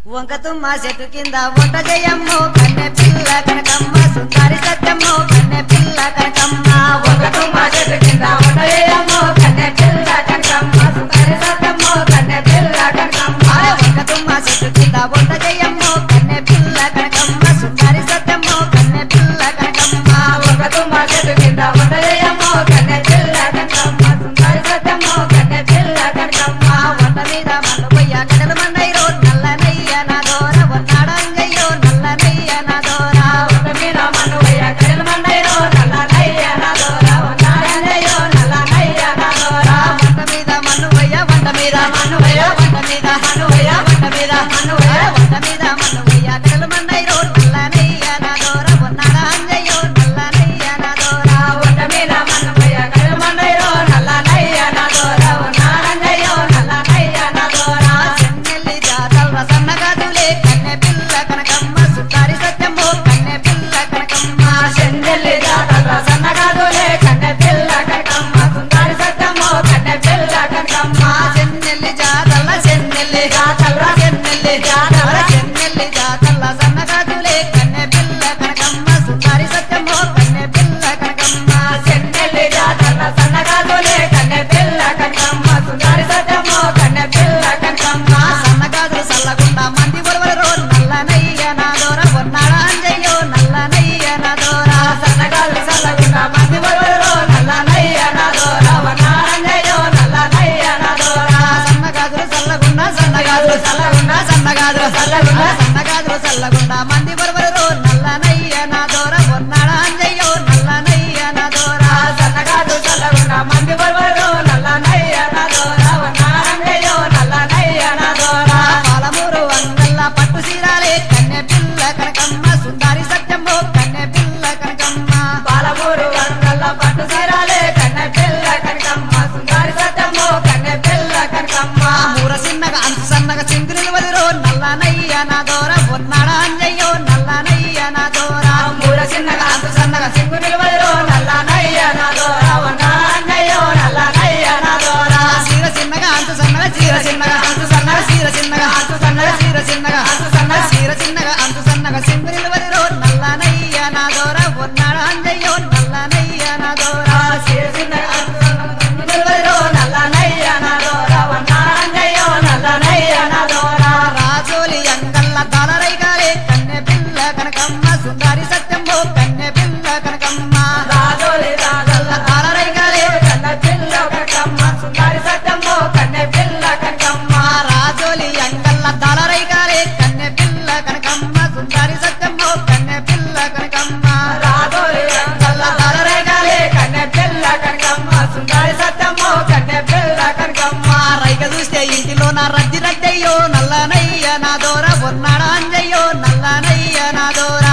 వంక తుమ్మ చెట్టు కింద వంట చేయమ్మో కన్నె పిల్ల కనకమ్మ సుందరి సత్యమ్మో కన్నె పిల్ల కనకమ్మ వంక తుమ్మ చెట్టు కింద వంట చేయమ్మో కన్నె పిల్ల కనకమ్మ సుందరి సత్యమ్మో కన్నె పిల్ల కనకమ్మ వంక తుమ్మ చెట్టు కింద వంట చేయమ్మో కన్నె పిల్ల కనకమ్మ సుందరి సత్యమ్మో కన్నె పిల్ల కనకమ్మ వంక తుమ్మ చెట్టు కింద వంట చేయమ్మో కన్నె పిల్ల కనకమ్మ సుందరి సత్యమ్మో కన్నె పిల్ల కనకమ్మ వంట మీద మన్ను పొయ్య కడలు మన్నైరో నల్లనయ్య నా దోర వన్నాడంగయ్యో నల్లనయ్య నా దోర వంట మీద మన్ను పొయ్య కడలు మన్నైరో నల్లనయ్య నా దోర వన్నాడంగయ్యో నల్లనయ్య నా దోర వంట మీద మన్ను పొయ్య వంట మీద మన్ను పొయ్య వంట మీద మన్ను పొయ్య వంట మీద మన్ను పొయ్య వంట మీద మన్ను పొయ్య కడలు మన్నైరో నల్లనయ్య నా దోర వన్నాడంగయ్యో నల్లనయ్య నా దోర వంట మీద మన్ను పొయ్య కడలు మన్నైరో నల్లనయ్య నా దోర వన్నాడంగయ్యో నల్లనయ్య నా దోర చెన్నెల్లి జాతర సన్నగాజులే కన్నె పిల్ల కనకమ్మ సుతారి సత్యమ్మో కన్నె పిల్ల కనకమ్మ చెన్నెల్లి జాతర సన్నగాజులే కన్నె పిల్ల కనకమ్మ సుతారి సత్యమ్మో కన్నె పిల్ల కనకమ్మ చెన్నెల్లి జాతర చెన్నెల్లి జాతర చెన్నెల్లి జాతర చెన్నెల్లి జాతర సన్నగాజులే కన్నె పిల్ల కనకమ్మ సుతారి సత్యమ్మో కన్నె పిల్ల కనకమ్మ చెన్నెల్లి జాతర సన్నగాజులే కన్నె పిల్ల కనకమ్మ సుతారి సత్యమ్మో కన్నె పిల్ల కనకమ్మ సన్నగాజులు సల్లగుండా మంది బొరవరో నల్లనయ్య నా దోర పొన్నాడ అంజయ్యో నల్లనయ్య నా దోర సన్నగాజులు సల్లగుండా మంది బొరవరో నల్లనయ్య నా దోర పొన్నాడ అంజయ్యో నల్లనయ్య నా దోర సన్నగాజులు సల్లగుండా సన్నగాజులు సల్లగుండా సన్నగాజులు సల్లగుండా సన్నగాజులు సల్లగుండా మంది బొరవరో నల్లనయ్య నా దోర పొన్నాడ అంజయ్యో నల్లనయ్య నా దోర సన్నగాజులు సల్లగుండా మంది బొరవరో నల్లనయ్య నా దోర పొన్నాడ అంజయ్యో నల్లనయ్య నా దోర పాలమూరు అంగల్ల పట్టు సీరాలే కన్నె పిల్ల కనకమ్మ సుందరి సత్యమ్మో కన్నె పిల్ల కనకమ్మ పాలమూరు అంగల్ల పట్టు సీరాలే కన్నె పిల్ల కనకమ్మ సుందరి సత్యమ్మో కన్నె పిల్ల కనకమ్మ మూర చిన్నగా అంచు సన్నగా చింకు నిలవదిరో నల్లనయ్య నా దోర పొన్నాడ అంజయ్యో నల్లనయ్య నా దోర మూర చిన్నగా అంచు సన్నగా చింకు నిలవదిరో నల్లనయ్య నా దోర పొన్నాడ అంజయ్యో నల్లనయ్య నా దోర చీర చిన్నగా అంచు సన్నగా చీర చిన్నగా అంచు సన్నగా చీర చిన్నగా అంచు సన్నగా చీర చిన్నగా అంచు సన్నగా చీర చిన్నగా అంచు సన్నగా సింగు నిలవదిరో నల్లనయ్య నా దోర పొన్నాడ అంజయ్యో నల్లనయ్య నా దోర చీర చిన్నగా అంచు సన్నగా సింగు నిలవదిరో నల్లనయ్య నా దోర పొన్నాడ అంజయ్యో నల్లనయ్య నా దోర రాజోలి అంగల్ల తలరైగాలే కన్నె పిల్ల కనకమ్మ సుందరి సత్యంబో కన్నె పిల్ల కనకమ్మ రాజోలి రాజల్ల తలరైగాలే కన్నె పిల్ల కనకమ్మ సుందరి సత్యంబో కన్నె పిల్ల కనకమ్మ రాజోలి అంగల్ల తలరైగాలే కన్నె పిల్ల కనకమ్మ సుందరి సత్యంబో కన్నె పిల్ల కనకమ్మ రాజోలి అంగల్ల తలరైగాలే కన్నె పిల్ల కనకమ్మ సుందరి సత్యంబో కన్నె పిల్ల కనకమ్మ రైక చూస్తే ఇంటిలో నా రద్ది రద్దయ్యో నల్లనయ్య నా దోర పొన్నాడ అంజయ్యో నల్లనయ్య నా దోర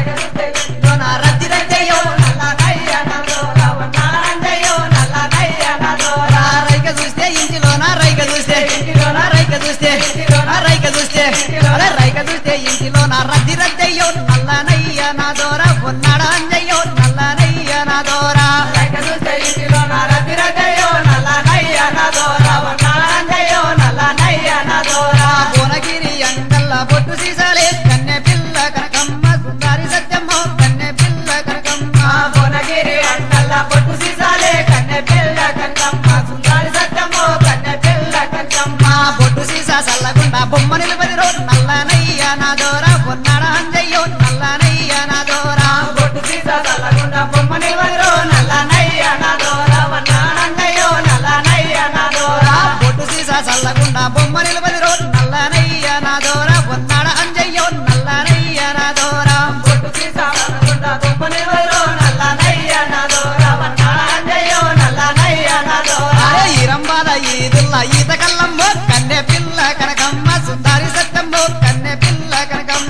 ఇంటిలో నా రద్ది రద్దయ్యో నల్లనయ్య నా దోర పొన్నాడ అంజయ్యో నల్లనయ్య నా దోర రైక చూస్తే ఇంటిలో నా రైక చూస్తే ఇంటిలో నా రైక చూస్తే ఇంటిలో నా రైక చూస్తే అరే రైక చూస్తే ఇంటిలో నా రద్ది రద్దయ్యో నల్లనయ్య నా దోర పొన్నాడ అంజయ్యో నల్లనయ్య నా దోర రైక చూస్తే ఇంటిలో నా రద్ది రద్దయ్యో నల్లనయ్య నా దోర పొన్నాడ అంజయ్యో నల్లనయ్య నా దోర భువనగిరి అంగల్ల బొట్టు సీసాలే కన్నె పిల్ల కనకమ్మ సుందరి సత్యమ్మ కన్నె పిల్ల కనకమ్మ భువనగిరి అంగల్ల బొట్టు సీసాలే కన్నె పిల్ల కనకమ్మ సుందరి సత్యమ్మ కన్నె పిల్ల కనకమ్మ బొట్టు సీసా సల్లగుండా బొమ్మ నిలబడి రో నల్లనయ్య నా దోర పొన్నాడ అంజయ్యో నల్లనయ్య నా దోర బొట్టు సీసా సల్లగుండా బొమ్మ నిలబడి రో నల్లనయ్య నా దోర పొన్నాడ అంజయ్యో నల్లనయ్య నా దోర బొట్టు సీసా సల్లగుండా బొమ్మ నిలబడి రో నల్లనయ్య నా దోర పొన్నాడ అంజయ్యో నల్లనయ్య నా దోర బొట్టు సీసా సల్లగుండా బొమ్మ నిలబడి రో నల్లనయ్య నా దోర పొన్నాడ అంజయ్యో నల్లనయ్య నా దోర అరే ఈరంబాల ఈదుల్ల ఈత కల్లమ్మో కన్నె పిల్ల కనకమ్మ సుందరి సత్యమ్మో కన్నె పిల్ల కనకమ్మ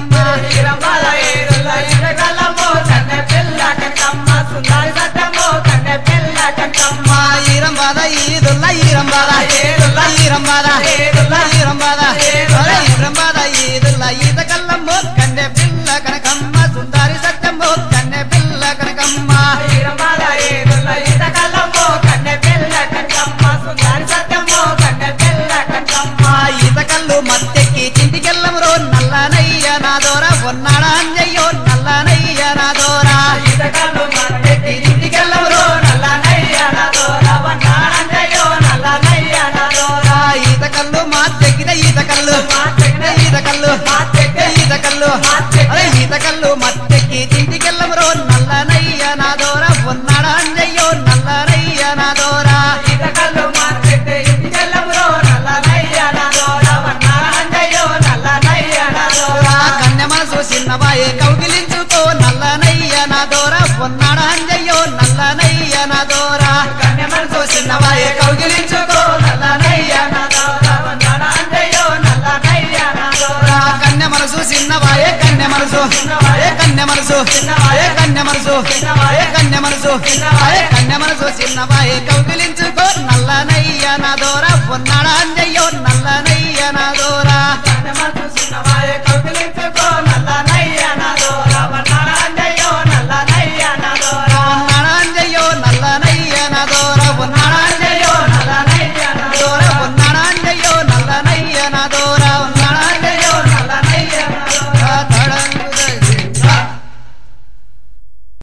చిన్నవాయే కౌగిలించుకో నల్లనయ్య నా దోర పొన్నాడ అంజయ్యో నల్లనయ్య నా దోర కన్య మనసు చిన్నవాయే కౌగిలించుకో నల్లనయ్య నా దోర వందన అంజయ్యో నల్లనయ్య నా దోర కన్య మనసు చిన్నవాయే కన్య మనసు ఏ కన్య మనసు ఏ కన్య మనసు ఏ కన్య మనసు ఏ కన్య మనసు చిన్నవాయే కౌగిలించుకో నల్లనయ్య నా దోర పొన్నాడ అంజయ్యో నల్లనయ్య నా దోర కన్య మనసు